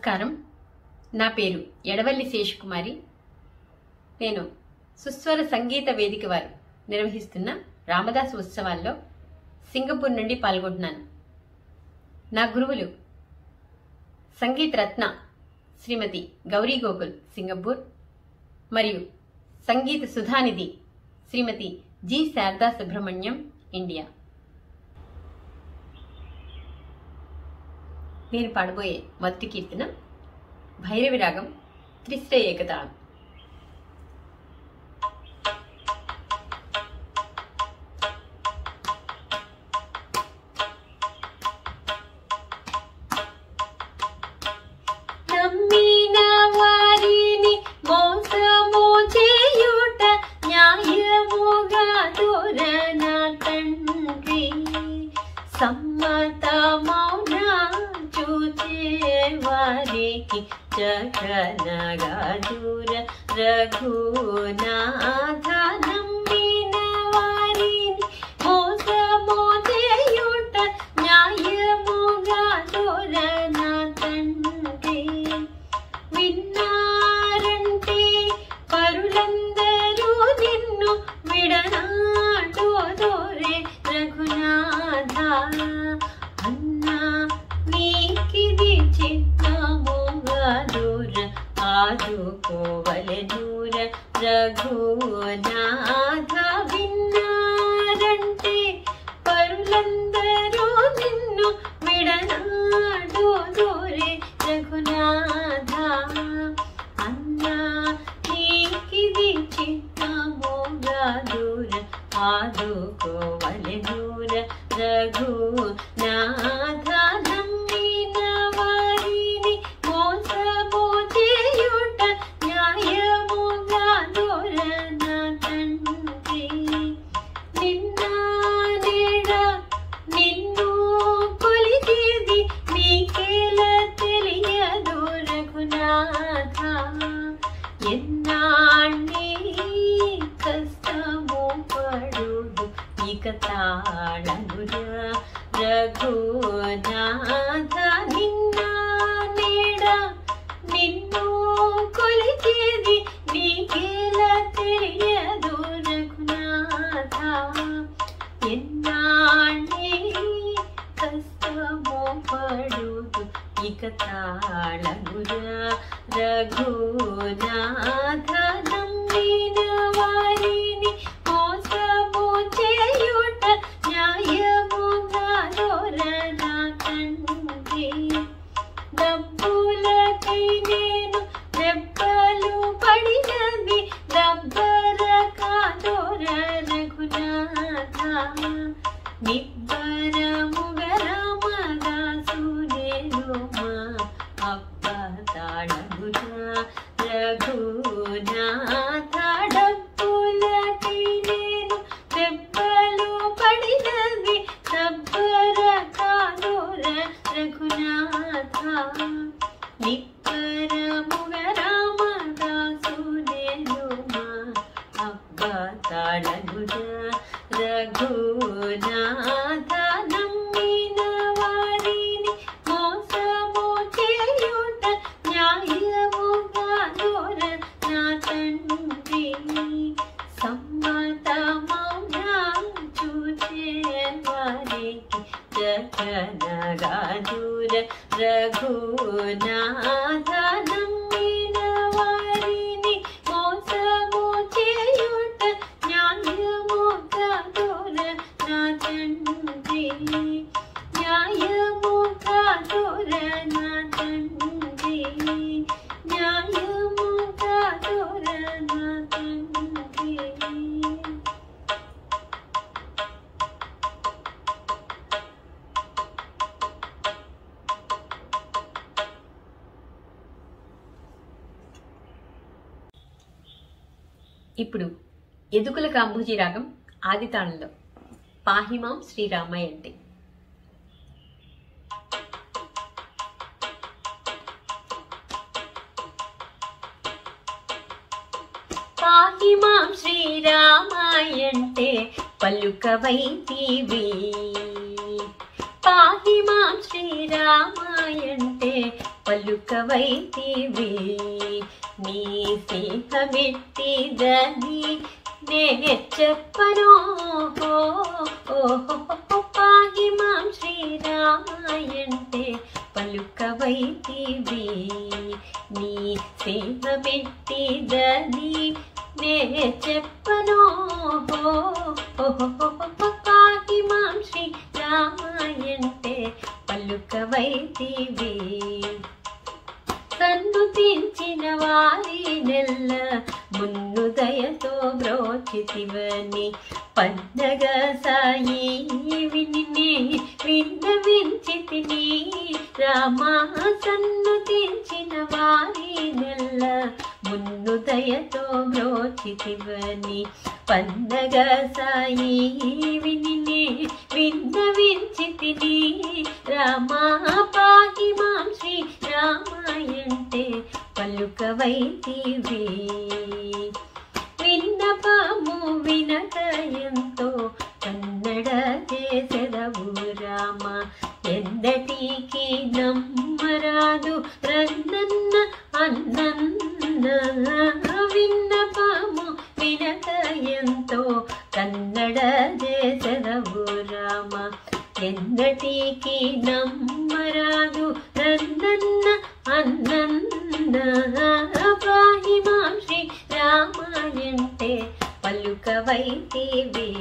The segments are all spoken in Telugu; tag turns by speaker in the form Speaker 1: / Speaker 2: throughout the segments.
Speaker 1: నమస్కారం నా పేరు ఎడవల్లి శేషకుమారి నేను సుస్వర సంగీత వేదిక వారు నిర్వహిస్తున్న రామదాసు ఉత్సవాల్లో సింగపూర్ నుండి పాల్గొంటున్నాను నా గురువులు సంగీత రత్న శ్రీమతి గౌరీ గోకుల్ సింగపూర్ మరియు సంగీత సుధానిధి శ్రీమతి జి శారదా సుబ్రహ్మణ్యం ఇండియా నేను పాడబోయే మొదటి కీర్తన భైరవి రాగం త్రిశ్ర ఏకతాళం నమ్మిన వారిని మోసము చేయుట న్యాయముగా దూరన తండ్రి సమ్మత మౌన చూచే వారికి జగనగా దూర రఘునాథ నమ్మిన వారిని మోసము చేయుట న్యాయముగా దూరన తండ్రి విన్నారంటే పరులందరూ నిన్ను విడనాడు దోరే రఘునాథ అన్నా నీకిది చిత్తముగా దూర ఆదుకోవలె దూర రఘునాథ విన్నారంటే పరులందరూ నిన్ను విడనాడు దూరే రఘునాథ అన్నా నీకిది చిత్తముగా దూర ఆదుకోవలె దూర రఘునాథ నమ్మిన వారిని మోసము చేయుట న్యాయముగా దూర నా తండ్రి నిన్న నేడ నిన్ను కొలిచేది నీకేల తెలియదు రఘునాథ ఎన్నాళ్ళి కష్టము పడుదు ఇక తాళనురా రఘునాథ నిన్న నేడ నిన్ను కొలిచేది నీకేల తెలియదు రఘునాథ ఎన్నాళ్ళే కష్టము పడుదు ఇక తాళనురా రఘునాథ నమ్మిన వారిని మోసము చేయుట న్యాయముగా దొరన తండ్రి డబ్బులకై నేను దెబ్బలు పడినది దబ్బర కాదోర రఘునాథ నిబ్బరముగరమదాసునేను మా అప్ప తాళమురా రఘునాథ డబ్బులకై నేను దెబ్బలు పడినది దబ్బర కాదోర రఘునాథ నిక్కరముగరామదాసునేను మా అబ్బ తాళనురా రఘునాథ నమ్మిన వారిని మోసము చేయుట న్యాయముగా దూర నా తండ్రి సమ్మత మౌన చూచే వారికి జగనగా దూర రఘునాథ నమ్మిన వారిని మోసము చేయుట న్యాయముగా దూర నా తండ్రి న్యాయముగా దూర నా తండ్రి న్యాయముగా దూర నా తండ్రి ఇప్పుడు ఎదుకుల కాంబూజీ రాగం ఆది తాళంలో పాహిమాం శ్రీరామయ్య అంటే పాహిమాం శ్రీరామాయంటే పలుకవైతివి పాహి మాం శ్రీరామాయంటే రామాయంటే పలుకవైతివి నీ స్నేహమెట్టిదని నే చెప్పను పాగి మాం శ్రీరామాయంటే పలుకవైతివి నీ స్నేహమెట్టిదని నే చెప్పను పాగి మాం శ్రీరామాయంటే పలుకవైతివి సన్నుతించిన వారి నెల్ల మున్నుదయతో బ్రోచితివని పండగ సాయి విని విన్నవించితిని రామా సన్నుతించిన వారి నెల్ల మున్నుదయతో బ్రోచితివని పండగ సాయి విని విన్నవించితిని రామా పాహి మాం శ్రీ రామాయంటే పలుకవైతివి విన్నపము వినటయంతో కన్నడ చేసెదవు రామ ఎందటికి నమ్మరాదు రన్నన్న అన్నన్న విన్నపము వినటయంతో కన్నడ చేసెదవు రామ ఎన్నటికి నమ్మరాదు రన్నన్న అన్నన్న పాహి మాం శ్రీ రామాయంటే పలుకవైతివి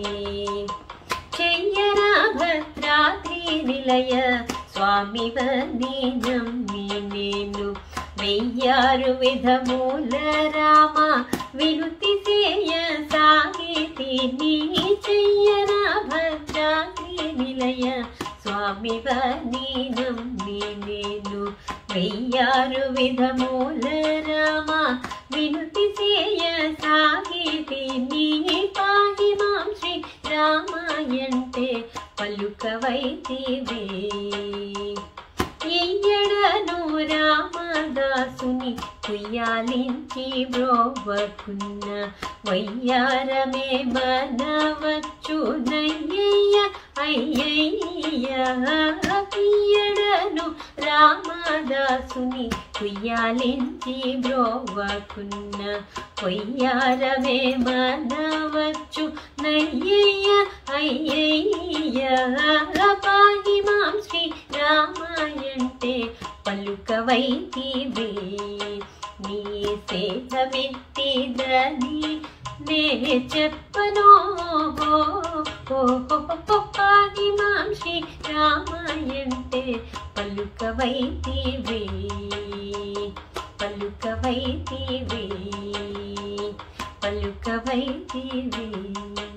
Speaker 1: చెయ్యరా భద్రాద్రి నిలయ స్వామివని నమ్మి నేను వెయ్యారు విధముల రామ వినుతి చేయ సాగితి నీ చెయ్యరా భద్రాద్రి నిలయ స్వామివని నమ్మి నేను వెయ్యారు విధముల రామ వినుతి చేయ సాగితి నీ పాగి మాం శ్రీ రామాయంటే పలుకవైతివే ఎయ్యడను రామదాసుని కుయ్యాలించి బ్రోవకున్న వయ్యారమే మనవచ్చు నయ్యయ్య అయ్యయ్య తీయడను రామదాసుని కుయ్యాలించి బ్రోవకున్న పొయ్యారమే మనవచ్చు నయ్యయ్య అయ్యయ్య పాహి మాం శ్రీ రామాయంటే పలుకవైతివే నీ సేధమెట్టిదని నే చెప్పను పాహి మాం శ్రీ రామాయంటే పలుకవైతివే పలుకవైతివే పలుకవైతివే